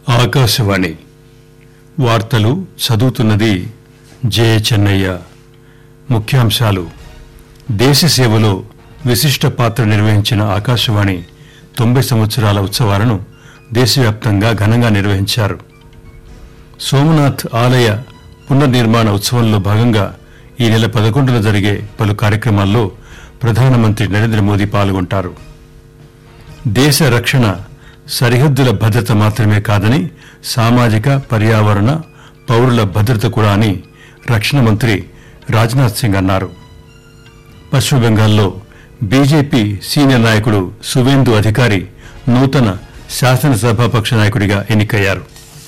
ఆకాశవాణి వార్తలు చదువుతున్నది జే చెన్నయ్య ముఖ్యాంశాలు దేశ సేవలో విశిష్ట పాత్ర నిర్వహించిన ఆకాశవాణి తొంభై సంవత్సరాల ఉత్సవాలను దేశవ్యాప్తంగా ఘనంగా నిర్వహించారు సోమనాథ్ ఆలయ పునర్నిర్మాణ ఉత్సవంలో భాగంగా ఈ నెల పదకొండున జరిగే పలు కార్యక్రమాల్లో ప్రధానమంత్రి నరేంద్ర మోదీ పాల్గొంటారు దేశ రక్షణ సరిహద్దుల భద్రత మాత్రమే కాదని సామాజిక పర్యావరణ పౌరుల భద్రత కూడా అని రక్షణ మంత్రి రాజ్నాథ్ సింగ్ అన్నారు పశ్చిమ బెంగాల్లో బీజేపీ సీనియర్ నాయకుడు సువేందు అధికారి నూతన శాసనసభాపక్ష నాయకుడిగా ఎన్నికయ్యారు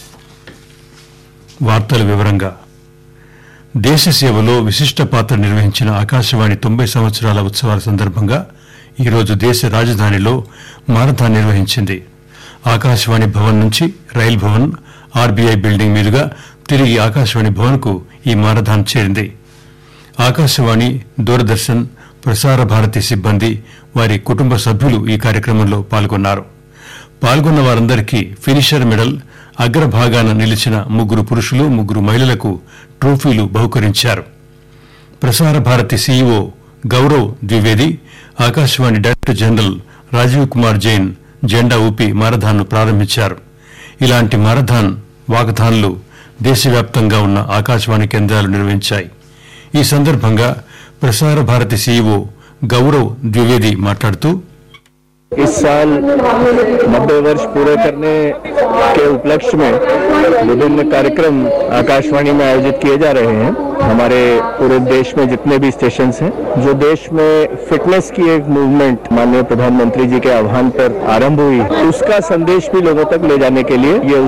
వార్తల వివరంగా దేశ సేవలో విశిష్ట పాత్ర నిర్వహించిన ఆకాశవాణి తొంభై సంవత్సరాల ఉత్సవాల సందర్భంగా ఈరోజు దేశ రాజధానిలో మారథాన్ నిర్వహించింది ఆకాశవాణి భవన్ నుంచి రైల్ భవన్ ఆర్బీఐ బిల్డింగ్ మీదుగా తిరిగి ఆకాశవాణి భవన్ కు ఈ మారథాన్ చేరింది ఆకాశవాణి దూరదర్శన్ ప్రసార భారతి సిబ్బంది వారి కుటుంబ సభ్యులు ఈ కార్యక్రమంలో పాల్గొన్నారు పాల్గొన్న వారందరికీ ఫినిషర్ మెడల్ అగ్రభాగాన నిలిచిన ముగ్గురు పురుషులు ముగ్గురు మహిళలకు ట్రోఫీలు బహుకరించారు Prasar Bharati CEO Gaurav Dwivedi Akashvani director general Rajeev Kumar Jain జెండా ఊపి మారథాన్ను ప్రారంభించారు ఇలాంటి మారథాన్ వాకథాన్లు దేశవ్యాప్తంగా ఉన్న ఆకాశవాణి కేంద్రాలు నిర్వహించాయి ఈ సందర్భంగా ప్రసార భారతి సీఈఓ గౌరవ్ ద్వివేది మాట్లాడుతూ इस साल नब्बे वर्ष पूरे करने के उपलक्ष्य में विभिन्न कार्यक्रम आकाशवाणी में आयोजित किए जा रहे हैं हमारे पूरे देश में जितने भी स्टेशन हैं जो देश में फिटनेस की एक मूवमेंट माननीय प्रधानमंत्री जी के आह्वान पर आरंभ हुई उसका संदेश भी लोगों तक ले जाने के लिए ये